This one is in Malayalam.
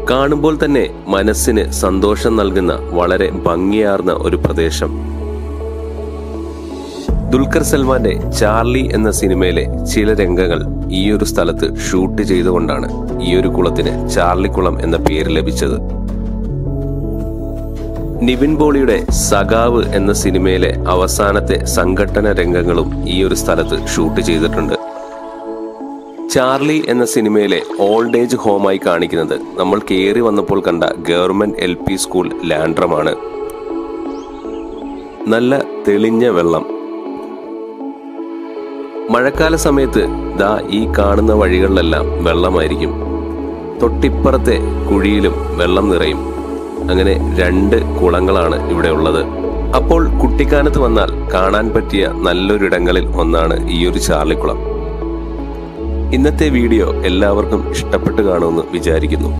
കാണുമ്പോൾ തന്നെ മനസ്സിന് സന്തോഷം നൽകുന്ന വളരെ ഭംഗിയാർന്ന ഒരു പ്രദേശം ദുൽഖർ സൽമാന്റെ ചാർലി എന്ന സിനിമയിലെ ചില രംഗങ്ങൾ ഈ ഒരു സ്ഥലത്ത് ഷൂട്ട് ചെയ്തുകൊണ്ടാണ് ഈ ഒരു കുളത്തിന് ചാർലി കുളം എന്ന പേര് ലഭിച്ചത് നിവിൻ പോളിയുടെ സഖാവ് എന്ന സിനിമയിലെ അവസാനത്തെ സംഘട്ടന രംഗങ്ങളും ഈ ഒരു സ്ഥലത്ത് ഷൂട്ട് ചെയ്തിട്ടുണ്ട് ചാർലി എന്ന സിനിമയിലെ ഓൾഡ് ഏജ് ഹോമായി കാണിക്കുന്നത് നമ്മൾ കയറി വന്നപ്പോൾ കണ്ട ഗവൺമെന്റ് എൽ പി സ്കൂൾ ലാൻഡ്രമാണ് നല്ല തെളിഞ്ഞ വെള്ളം മഴക്കാല സമയത്ത് ദാ ഈ കാണുന്ന വഴികളിലെല്ലാം വെള്ളമായിരിക്കും തൊട്ടിപ്പുറത്തെ കുഴിയിലും വെള്ളം നിറയും അങ്ങനെ രണ്ട് കുളങ്ങളാണ് ഇവിടെ ഉള്ളത് അപ്പോൾ കുട്ടിക്കാനത്ത് വന്നാൽ കാണാൻ പറ്റിയ നല്ലൊരിടങ്ങളിൽ ഒന്നാണ് ഈ ഒരു ചാർലിക്കുളം ഇന്നത്തെ വീഡിയോ എല്ലാവർക്കും ഇഷ്ടപ്പെട്ട് കാണുമെന്ന് വിചാരിക്കുന്നു